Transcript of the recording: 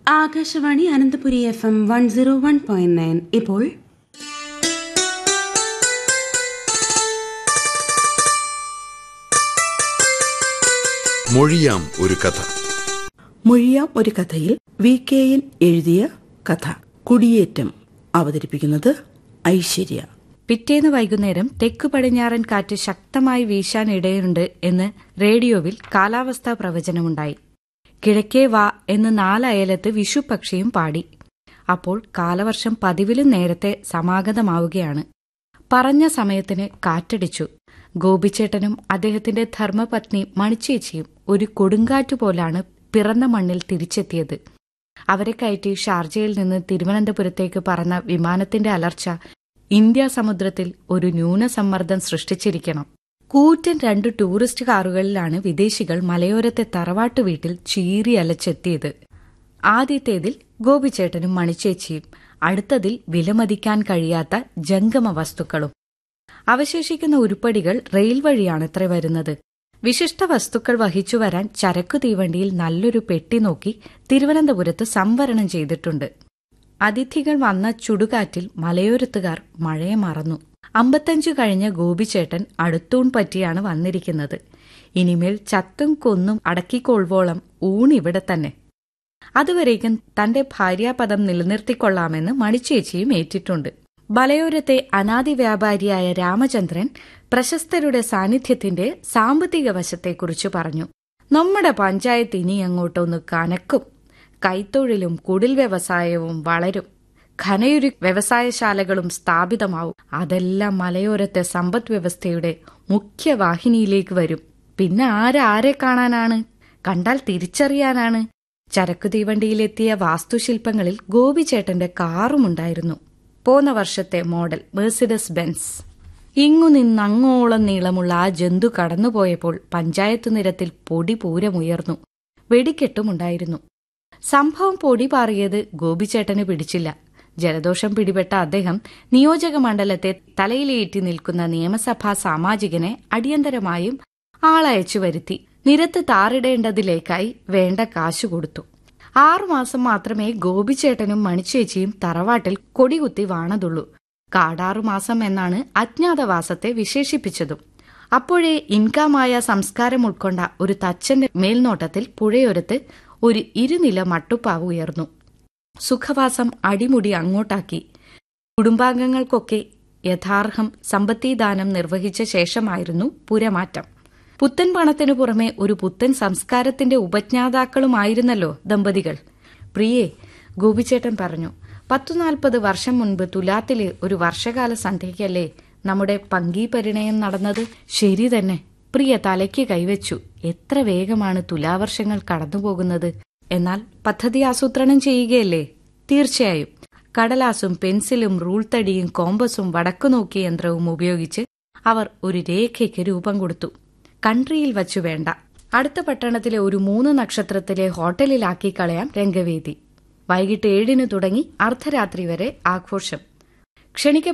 Akashvani Ananthapuri F M one zero one point nine ഇപ്പോൾ മൊഴിയാം ഒരു കഥ മൊഴിയാം ഒരു കഥയിൽ വി കെ എൻ എഴുതിയ കഥ കുടിയേറ്റം അവതരിപ്പിക്കുന്നത് ഐശ്വര്യ പിറ്റേന്ന് വൈകുന്നേരം തെക്കു പടിഞ്ഞാറൻ കാറ്റ് ശക്തമായി വീശാൻ ഇടയുണ്ട് എന്ന് റേഡിയോവിൽ കാലാവസ്ഥാ പ്രവചനമുണ്ടായി കിഴക്കേ വാ എന്ന് നാലയലത്ത് വിഷുപക്ഷിയും പാടി അപ്പോൾ കാലവർഷം പതിവിലും നേരത്തെ സമാഗതമാവുകയാണ് പറഞ്ഞ സമയത്തിന് കാറ്റടിച്ചു ഗോപിച്ചേട്ടനും അദ്ദേഹത്തിന്റെ ധർമ്മപത്നി മണിച്ചേച്ചിയും ഒരു കൊടുങ്കാറ്റുപോലാണ് പിറന്ന മണ്ണിൽ തിരിച്ചെത്തിയത് അവരെ കയറ്റി ഷാർജയിൽ നിന്ന് തിരുവനന്തപുരത്തേക്ക് പറന്ന വിമാനത്തിന്റെ അലർച്ച ഇന്ത്യ സമുദ്രത്തിൽ ഒരു ന്യൂനസമ്മർദ്ദം സൃഷ്ടിച്ചിരിക്കണം കൂറ്റൻ രണ്ട് ടൂറിസ്റ്റ് കാറുകളിലാണ് വിദേശികൾ മലയോരത്തെ തറവാട്ടു വീട്ടിൽ ചീറി അലച്ചെത്തിയത് ആദ്യത്തേതിൽ ഗോപിച്ചേട്ടനും മണിച്ചേച്ചിയും അടുത്തതിൽ വിലമതിക്കാൻ കഴിയാത്ത ജംഗമ വസ്തുക്കളും അവശേഷിക്കുന്ന ഉരുപ്പടികൾ റെയിൽ വഴിയാണത്രേ വരുന്നത് വിശിഷ്ട വസ്തുക്കൾ വഹിച്ചു വരാൻ ചരക്കു തീവണ്ടിയിൽ നല്ലൊരു പെട്ടി നോക്കി തിരുവനന്തപുരത്ത് സംവരണം ചെയ്തിട്ടുണ്ട് അതിഥികൾ വന്ന ചുടുകാറ്റിൽ മലയോരത്തുകാർ മഴയെ മറന്നു അമ്പത്തഞ്ചു കഴിഞ്ഞ ഗോപിച്ചേട്ടൻ അടുത്തൂൺ പറ്റിയാണ് വന്നിരിക്കുന്നത് ഇനിമേൽ ചത്തും കൊന്നും അടക്കിക്കൊള്ളുവോളം ഊണിവിടെ തന്നെ അതുവരേക്കും തന്റെ ഭാര്യാപദം നിലനിർത്തിക്കൊള്ളാമെന്ന് മണിച്ചേച്ചിയും ഏറ്റിട്ടുണ്ട് മലയോരത്തെ അനാദി വ്യാപാരിയായ രാമചന്ദ്രൻ പ്രശസ്തരുടെ സാന്നിധ്യത്തിന്റെ സാമ്പത്തിക വശത്തെക്കുറിച്ച് പറഞ്ഞു നമ്മുടെ പഞ്ചായത്ത് ഇനി അങ്ങോട്ടൊന്ന് കനക്കും കൈത്തൊഴിലും കുടിൽ വ്യവസായവും വളരും ഖനയുരു വ്യവസായശാലകളും സ്ഥാപിതമാവും അതെല്ലാം മലയോരത്തെ സമ്പദ് വ്യവസ്ഥയുടെ മുഖ്യവാഹിനിയിലേക്ക് വരും പിന്നെ ആരാരെ കാണാനാണ് കണ്ടാൽ തിരിച്ചറിയാനാണ് ചരക്കു തീവണ്ടിയിലെത്തിയ വാസ്തുശില്പങ്ങളിൽ ഗോപിച്ചേട്ടന്റെ കാറുമുണ്ടായിരുന്നു പോന്ന വർഷത്തെ മോഡൽ മേഴ്സിഡസ് ബെൻസ് ഇങ്ങു നിന്നങ്ങോളം നീളമുള്ള ആ ജന്തു കടന്നുപോയപ്പോൾ പഞ്ചായത്ത് നിരത്തിൽ പൊടി പൂരമുയർന്നു വെടിക്കെട്ടുമുണ്ടായിരുന്നു സംഭവം പൊടി പാറിയത് ഗോപിച്ചേട്ടന് പിടിച്ചില്ല ജലദോഷം പിടിപെട്ട അദ്ദേഹം നിയോജക മണ്ഡലത്തെ തലയിലേറ്റി നിൽക്കുന്ന നിയമസഭാ സാമാജികനെ അടിയന്തരമായും ആളയച്ചു വരുത്തി നിരത്ത് താറിടേണ്ടതിലേക്കായി വേണ്ട കാശു കൊടുത്തു ആറുമാസം മാത്രമേ ഗോപിച്ചേട്ടനും മണിച്ചേച്ചിയും തറവാട്ടിൽ കൊടികുത്തി വാണതുള്ളൂ കാടാറുമാസം എന്നാണ് അജ്ഞാതവാസത്തെ വിശേഷിപ്പിച്ചതും അപ്പോഴേ ഇൻകാമായ സംസ്കാരം ഉൾക്കൊണ്ട ഒരു തച്ചന്റെ മേൽനോട്ടത്തിൽ പുഴയോരത്ത് ഒരു ഇരുനില മട്ടുപ്പാവ് ഉയർന്നു സുഖവാസം അടിമുടി അങ്ങോട്ടാക്കി കുടുംബാംഗങ്ങൾക്കൊക്കെ യഥാർഹം സമ്പത്തിദാനം നിർവഹിച്ച ശേഷമായിരുന്നു പുരമാറ്റം പുത്തൻ പണത്തിനു പുറമെ ഒരു പുത്തൻ സംസ്കാരത്തിന്റെ ഉപജ്ഞാതാക്കളുമായിരുന്നല്ലോ ദമ്പതികൾ പ്രിയേ ഗോപിച്ചേട്ടൻ പറഞ്ഞു പത്തുനാൽപ്പത് വർഷം മുൻപ് തുലാത്തിലെ ഒരു വർഷകാല സന്ധ്യയ്ക്കല്ലേ നമ്മുടെ പങ്കി പരിണയം നടന്നത് ശരി തന്നെ പ്രിയ തലയ്ക്ക് കൈവച്ചു എത്ര വേഗമാണ് തുലാവർഷങ്ങൾ കടന്നുപോകുന്നത് എന്നാൽ പദ്ധതി ആസൂത്രണം ചെയ്യുകയല്ലേ തീർച്ചയായും കടലാസും പെൻസിലും റൂൾ തടിയും കോമ്പസും വടക്കുനോക്കി യന്ത്രവും ഉപയോഗിച്ച് അവർ ഒരു രേഖയ്ക്ക് രൂപം കൊടുത്തു കൺട്രിയിൽ വച്ചു വേണ്ട അടുത്ത പട്ടണത്തിലെ ഒരു മൂന്ന് നക്ഷത്രത്തിലെ ഹോട്ടലിലാക്കി കളയാം രംഗവേദി വൈകിട്ട് ഏഴിന് തുടങ്ങി അർദ്ധരാത്രി വരെ ആഘോഷം ക്ഷണിക്ക